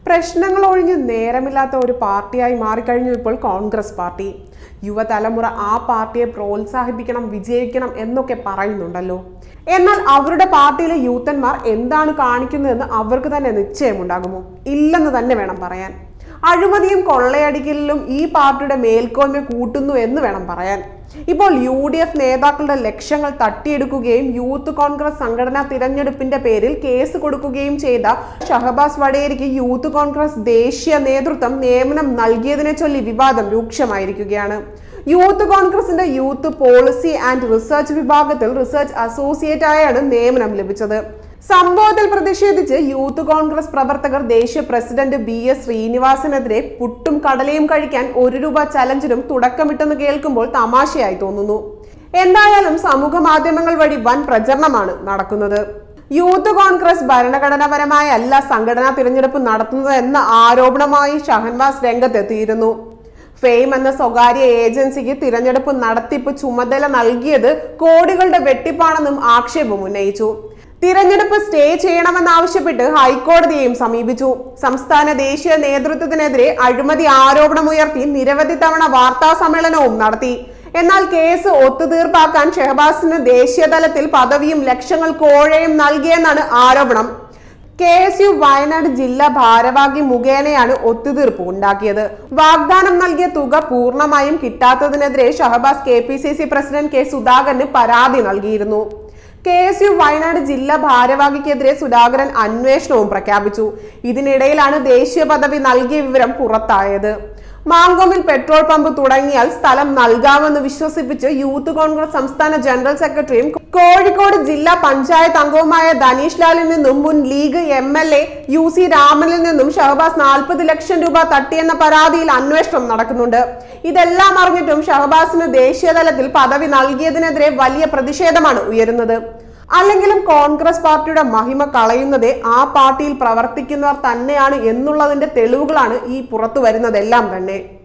പ്രശ്നങ്ങൾ ഒഴിഞ്ഞ് നേരമില്ലാത്ത ഒരു പാർട്ടിയായി മാറിക്കഴിഞ്ഞു ഇപ്പോൾ കോൺഗ്രസ് പാർട്ടി യുവതലമുറ ആ പാർട്ടിയെ പ്രോത്സാഹിപ്പിക്കണം വിജയിക്കണം എന്നൊക്കെ പറയുന്നുണ്ടല്ലോ എന്നാൽ അവരുടെ പാർട്ടിയിലെ യൂത്തന്മാർ എന്താണ് കാണിക്കുന്നതെന്ന് അവർക്ക് തന്നെ നിശ്ചയമുണ്ടാകുമോ ഇല്ലെന്ന് തന്നെ വേണം പറയാൻ അഴിമതിയും കൊള്ളയടിക്കലിലും ഈ പാർട്ടിയുടെ മേൽക്കോയ്മ കൂട്ടുന്നു എന്ന് വേണം പറയാൻ ഇപ്പോൾ യു ഡി എഫ് നേതാക്കളുടെ ലക്ഷ്യങ്ങൾ തട്ടിയെടുക്കുകയും യൂത്ത് കോൺഗ്രസ് സംഘടനാ തിരഞ്ഞെടുപ്പിന്റെ പേരിൽ കേസ് കൊടുക്കുകയും ചെയ്ത ഷഹബാസ് വടേരിക്ക് യൂത്ത് കോൺഗ്രസ് ദേശീയ നേതൃത്വം നിയമനം നൽകിയതിനെ ചൊല്ലി വിവാദം രൂക്ഷമായിരിക്കുകയാണ് യൂത്ത് കോൺഗ്രസിന്റെ യൂത്ത് പോളിസി ആൻഡ് റിസർച്ച് വിഭാഗത്തിൽ റിസർച്ച് അസോസിയേറ്റ് ആയാണ് നിയമനം ലഭിച്ചത് സംഭവത്തിൽ പ്രതിഷേധിച്ച് യൂത്ത് കോൺഗ്രസ് പ്രവർത്തകർ ദേശീയ പ്രസിഡന്റ് ബി എസ് ശ്രീനിവാസനെതിരെ പുട്ടും കടലയും കഴിക്കാൻ ഒരു രൂപ ചലഞ്ചിനും തുടക്കമിട്ടെന്ന് കേൾക്കുമ്പോൾ തമാശയായി തോന്നുന്നു എന്തായാലും സമൂഹ മാധ്യമങ്ങൾ വഴി വൻ പ്രചരണമാണ് നടക്കുന്നത് യൂത്ത് കോൺഗ്രസ് ഭരണഘടനാപരമായ അല്ല സംഘടനാ തിരഞ്ഞെടുപ്പ് നടത്തുന്നത് എന്ന ആരോപണമായി ഷഹൻവാസ് രംഗത്തെത്തിയിരുന്നു ഫെയിം എന്ന സ്വകാര്യ ഏജൻസിക്ക് തിരഞ്ഞെടുപ്പ് നടത്തിപ്പ് ചുമതല നൽകിയത് കോടികളുടെ വെട്ടിപ്പാണെന്നും ആക്ഷേപം ഉന്നയിച്ചു തിരഞ്ഞെടുപ്പ് സ്റ്റേ ചെയ്യണമെന്നാവശ്യപ്പെട്ട് ഹൈക്കോടതിയെയും സമീപിച്ചു സംസ്ഥാന ദേശീയ നേതൃത്വത്തിനെതിരെ അഴിമതി ആരോപണമുയർത്തി നിരവധി തവണ വാർത്താ സമ്മേളനവും നടത്തി എന്നാൽ കേസ് ഒത്തുതീർപ്പാക്കാൻ ഷെഹബാസിന് ദേശീയ തലത്തിൽ പദവിയും ലക്ഷങ്ങൾ കോഴയും നൽകിയെന്നാണ് ആരോപണം കെ എസ് യു വയനാട് ജില്ലാ ഭാരവാഹി മുഖേനയാണ് ഒത്തുതീർപ്പ് ഉണ്ടാക്കിയത് വാഗ്ദാനം നൽകിയ തുക പൂർണ്ണമായും കിട്ടാത്തതിനെതിരെ Shahabas K P C C president K സുധാകരന് പരാതി നൽകിയിരുന്നു കെ എസ് യു വയനാട് ജില്ലാ ഭാരവാഹിക്കെതിരെ സുധാകരൻ അന്വേഷണവും പ്രഖ്യാപിച്ചു ഇതിനിടയിലാണ് ദേശീയ പദവി നൽകിയ വിവരം പുറത്തായത് മാങ്കോമിൽ പെട്രോൾ പമ്പ് തുടങ്ങിയാൽ സ്ഥലം നൽകാമെന്ന് വിശ്വസിപ്പിച്ച് യൂത്ത് കോൺഗ്രസ് സംസ്ഥാന ജനറൽ സെക്രട്ടറിയും കോഴിക്കോട് ജില്ലാ പഞ്ചായത്ത് അംഗവുമായ ധനീഷ് ലാലിൽ നിന്നും മുൻ league M L A U C രാമനിൽ നിന്നും ഷഹബാസ് നാൽപ്പത് ലക്ഷം രൂപ തട്ടിയെന്ന പരാതിയിൽ അന്വേഷണം നടക്കുന്നുണ്ട് ഇതെല്ലാം അറിഞ്ഞിട്ടും ഷഹബാസിന് ദേശീയ തലത്തിൽ പദവി നൽകിയതിനെതിരെ വലിയ പ്രതിഷേധമാണ് ഉയരുന്നത് അല്ലെങ്കിലും കോൺഗ്രസ് പാർട്ടിയുടെ മഹിമ കളയുന്നത് ആ പാർട്ടിയിൽ പ്രവർത്തിക്കുന്നവർ തന്നെയാണ് എന്നുള്ളതിന്റെ തെളിവുകളാണ് ഈ പുറത്തു വരുന്നതെല്ലാം തന്നെ